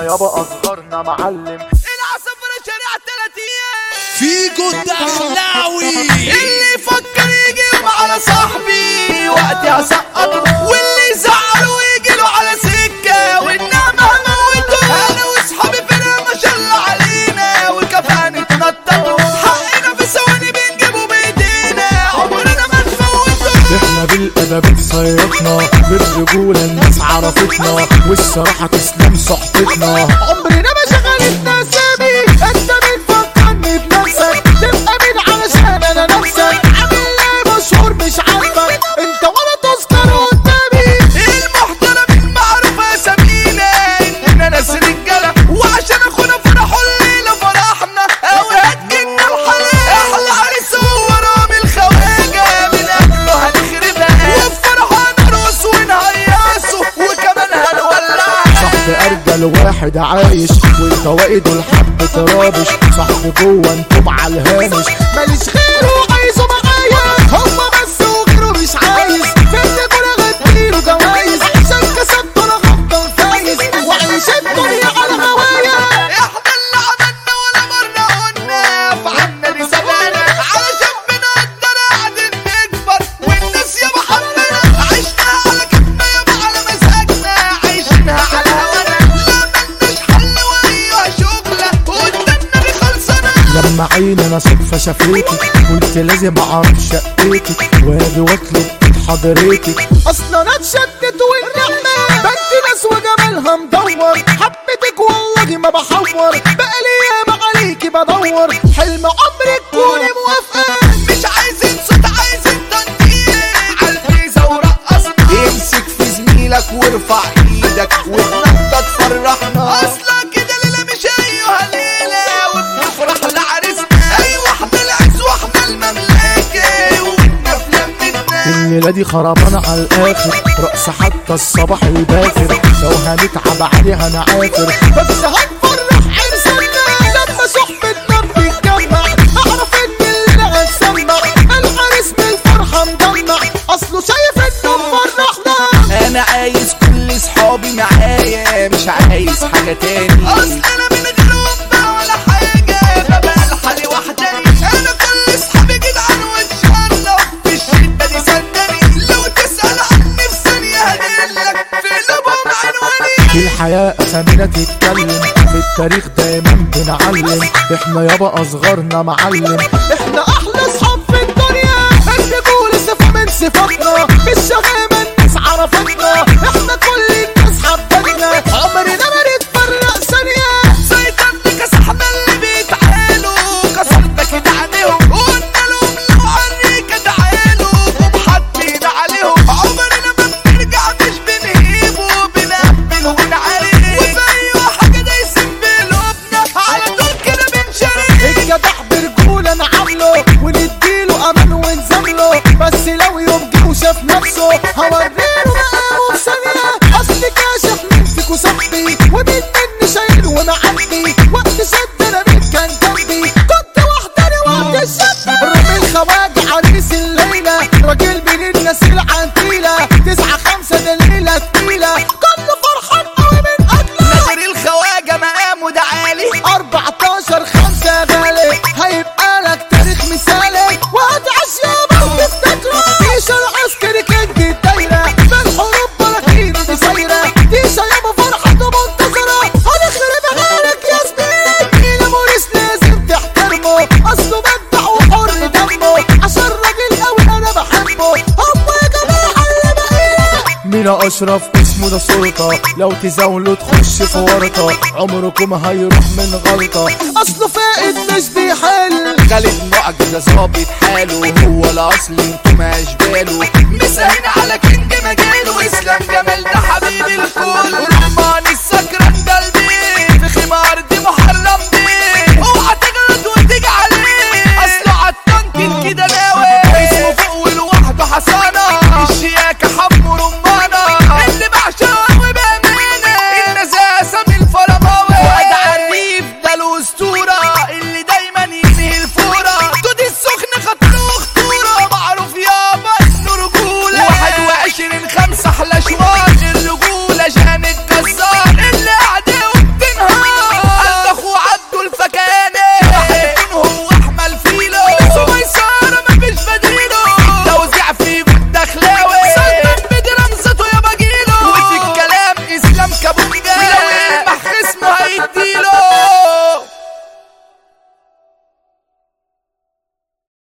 يابا اصغرنا معلم العصفرة شارع 30 فيكو الدخلاوي اللي يفكر يجي يوم على صاحبي وقتي هسقطه واللي يزعله ويجي له على سكة والنعمة هموته انا واصحابي فرقة ما شاء الله علينا والكفاني تنططوا حقنا في ثواني بنجيبه بايدينا عمرنا ما نفوته احنا بالادب اتصيطنا بالرجولة الناس عرفتنا والصراحة تسلم صحبتنا عمرنا ما شغلتنا اسامي انت بتفكرني بنفسك تبقى مين علشان انا نفسك عامل ليه مشهور مش عارفك انت ولا تذكر قدامي المحترمين معروفة اسامينا اننا ناس رجالة وعشان اخونا فرحوا الليلة فرحنا اوقات جبنا الحلال احلى عريس هو رامي الخواجة من قبله هنخربها وفي فرحة هنرقص ونهيصه وكمان هنولعها صاحب ارجل واحد عايش والفوائد والحب ترابش صاحب جوه انتم على الهامش ماليش غيره عايزه معايا هما بس وغيره مش عايز فاتك وانا غديله جوايز عشان كسبت انا غلطان فايز وعيش الدنيا على هوايا احنا اللي عملنا ولا مرة قلنا فعنا دي سبانة علشان بنقدر قاعدين نكبر والناس يابا حبنا عشنا على كفنا يابا على مزاجنا عايشينها على هوانا لا ملناش حل وايوه شغلة قدامنا خلصنا لما عيني انا صدفة شافتك قلت لازم اعرف شقتك واجي واطلب ايد حضرتك اصلا انا اتشتت والنعمة بنت ناس وجمالها مدور حبيتك والله ما بحور بقالي ياما عليكي بدور حلم عمري تكوني موافقة مش عايزين صوت عايزين تنطيط عالفيزة ورقصنا امسك في زميلك وارفع ايدك وتنطط فرحنا اصلا كده ليلة مش ايوه ليلة وبنفرح لعريسنا ايوه احنا العز واحنا المملكة واحنا في لمتنا الليلة دي خربانة على الآخر رقص حتى الصباح الباكر لو هنتعب عليها نعافر بس هنفرح عرسنا لما صحبتنا بتتجمع اعرف ان الليلة هتسمع العريس من الفرحة مدمع اصله شايف انه مفرحنا انا عايز كل صحابي معايا مش عايز حاجة تاني اصل انا من غيرهم بقى ولا حاجة ببقى لحالي وحداني انا كل صحابي جدعان واتشرف في الشدة دي صدقني لو تسأل عني في ثانية هدلك في لبهم عنواني في الحياة أسامينا تتكلم في التاريخ دايما بنعلم احنا يابا أصغرنا معلم احنا احلى اصحاب في الدنيا الرجولة صفة من صفاتنا الشغامة الناس عرفتنا احنا كل الناس حبتنا عمرنا ما نتفرق ثانية سيطرت كسحنا اللي بيتعالوا كسرت كده عليهم وقلنا لهم لو عريكة تعالوا ومحطين عليهم عمرنا ما بنرجع مش بنهيب وبنقبل ونعارك وفي أي حاجة دايسين بقلوبنا على طول كده بنشارك الجدع برجولة نعامله ونديله امان ونزامله بس لو يوم جه وشاف نفسه هوريله مقامه في ثانية اصل كاشف من فيكو صاحبي ومين مني شايل ومعدي وقت شد انا مين كان جنبي كنت وحداني وقت الشد رامي الخواجة عريس الليلة راجل من الناس العنتيلة تسعة خمسة ده الليلة تقيلة كله فرحان قوي من اجله نادر الخواجة مقامه ده عالي 14 خمسة غالي هيبقى لك تاريخ مثالي وهتعيش يابا وتفتكره ديشا العسكري كنت الدايرة في الحروب براكين دي سايرة ديشا يابا فرحة منتظرة هنخرب غيرك يا زميلي مينا موريس لازم تحترمه اصله مدع وحر دمه عشان راجل قوي انا بحبه هم يا جماعة اللي بقينا مينا أشرف اسمه ده سلطة لو تزاولوا تخش في ورطة عمركم هيروح من غلطة اصله فائد مش بيحل خالد معجزة ظابط حاله هو الأصل انتم أشباله مساهين على كينج مجاله إسلام جمال ده حبيب الكل رمان السكر